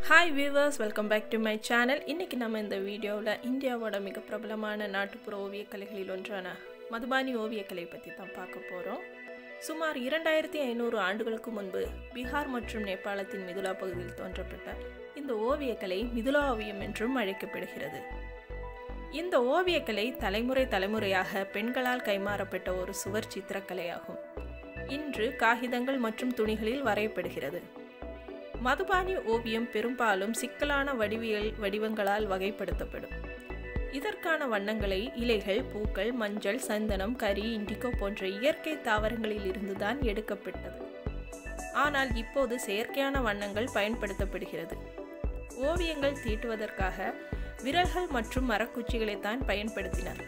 hi viewers welcome back to my channel இன்றைக்கி நம்ம இந்த வீடியோவில் இந்தியாவோட மிக பிரபலமான நாட்டுப்புற ஓவியக்கலைகளில் ஒன்றான மதுபானி ஓவியக்கலை பற்றி தான் பார்க்க போகிறோம் சுமார் இரண்டாயிரத்தி ஐநூறு ஆண்டுகளுக்கு முன்பு பீகார் மற்றும் நேபாளத்தின் மிதுலா பகுதியில் தோன்றப்பட்ட இந்த ஓவியக்கலை மிதுலா ஓவியம் என்றும் அழைக்கப்படுகிறது இந்த ஓவியக்கலை தலைமுறை தலைமுறையாக பெண்களால் கைமாறப்பட்ட ஒரு சுவர் சித்திரக்கலையாகும் இன்று காகிதங்கள் மற்றும் துணிகளில் வரையப்படுகிறது மதுபானி ஓவியம் பெரும்பாலும் சிக்கலான வடிவியல் வடிவங்களால் வகைப்படுத்தப்படும் இதற்கான வண்ணங்களை இலைகள் பூக்கள் மஞ்சள் சந்தனம் கரி இண்டிகோ போன்ற இயற்கை தாவரங்களில் இருந்துதான் எடுக்கப்பட்டது ஆனால் இப்போது செயற்கையான வண்ணங்கள் பயன்படுத்தப்படுகிறது ஓவியங்கள் தீட்டுவதற்காக விரல்கள் மற்றும் மரக்குச்சிகளைத்தான் பயன்படுத்தினர்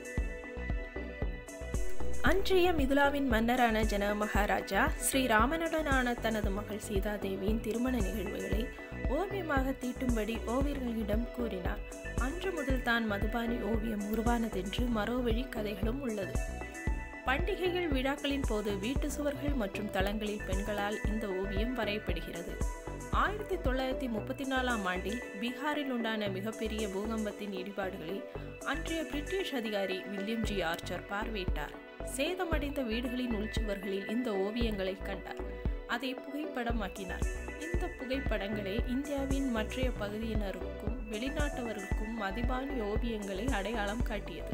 அன்றைய மிதுலாவின் மன்னரான ஜனக மகாராஜா ஸ்ரீராமனுடனான தனது மகள் சீதாதேவியின் திருமண நிகழ்வுகளை ஓவியமாக தீட்டும்படி ஓவியர்களிடம் கூறினார் அன்று முதல் தான் மதுபானி ஓவியம் உருவானதென்று மறுவழி கதைகளும் உள்ளது பண்டிகைகள் விழாக்களின் போது வீட்டு சுவர்கள் மற்றும் தளங்களில் பெண்களால் இந்த ஓவியம் வரையப்படுகிறது ஆயிரத்தி தொள்ளாயிரத்தி முப்பத்தி நாலாம் ஆண்டில் பீகாரில் உண்டான மிகப்பெரிய பூகம்பத்தின் இடிபாடுகளை அன்றைய பிரிட்டிஷ் அதிகாரி வில்லியம் ஜி ஆர்ச்சர் பார்வையிட்டார் சேதமடைந்த வீடுகளின் உள்சுவர்களில் இந்த ஓவியங்களை கண்டார் அதை புகைப்படமாக்கினார் இந்த புகைப்படங்களே இந்தியாவின் மற்றைய பகுதியினருக்கும் வெளிநாட்டவர்களுக்கும் மதுபானி ஓவியங்களை அடையாளம் காட்டியது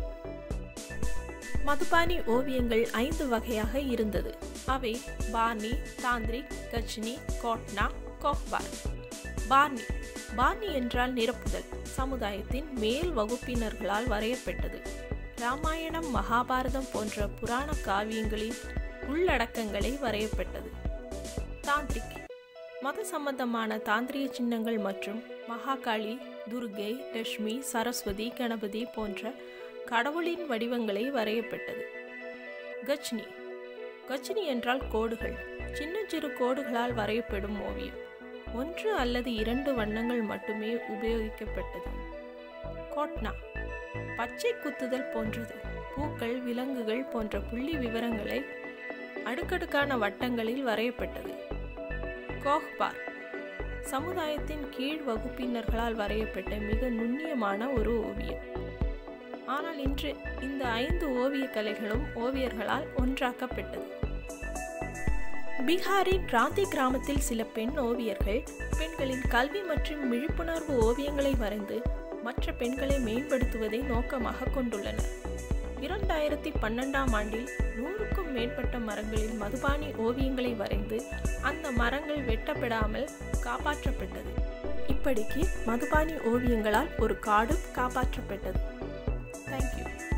மதுபானி ஓவியங்கள் ஐந்து வகையாக இருந்தது அவை பார்னி தாந்திரிக் கஜ்னி கோட்னா கோஹ்பார் பார்னி பார்னி என்றால் நிரப்புதல் சமுதாயத்தின் மேல் வகுப்பினர்களால் வரையப்பட்டது ராமாயணம் மகாபாரதம் போன்ற புராண காவியங்களின் உள்ளடக்கங்களை வரையப்பட்டது தாந்திரிக் மத சம்பந்தமான தாந்திரிய சின்னங்கள் மற்றும் மகாகாளி துர்கை லட்சுமி சரஸ்வதி கணபதி போன்ற கடவுளின் வடிவங்களை வரையப்பட்டது கஜ்னி கஜ்னி என்றால் கோடுகள் சின்ன சிறு கோடுகளால் வரையப்படும் ஓவியம் ஒன்று அல்லது இரண்டு வண்ணங்கள் மட்டுமே உபயோகிக்கப்பட்டது கோட்னா பச்சை குத்துதல் போன்றது பூக்கள் விலங்குகள் போன்ற புள்ளி விவரங்களை அடுக்கடுக்கான வட்டங்களில் வரையப்பட்டது கோஹ்பார் சமுதாயத்தின் கீழ் வகுப்பினர்களால் வரையப்பட்ட மிக நுண்ணியமான ஒரு ஓவியம் ஆனால் இன்று இந்த ஐந்து ஓவிய கலைகளும் ஓவியர்களால் ஒன்றாக்கப்பட்டது பீகாரின் ராந்தி கிராமத்தில் சில பெண் ஓவியர்கள் பெண்களின் கல்வி மற்றும் விழிப்புணர்வு ஓவியங்களை வரைந்து மற்ற பெண்களை மேம்படுத்துவதை நோக்கமாக கொண்டுள்ளனர் இரண்டாயிரத்தி பன்னெண்டாம் ஆண்டில் நூறுக்கும் மேற்பட்ட மரங்களில் மதுபானி ஓவியங்களை வரைந்து அந்த மரங்கள் வெட்டப்படாமல் காப்பாற்றப்பட்டது இப்படிக்கு மதுபானி ஓவியங்களால் ஒரு காடும் காப்பாற்றப்பட்டது தேங்க்யூ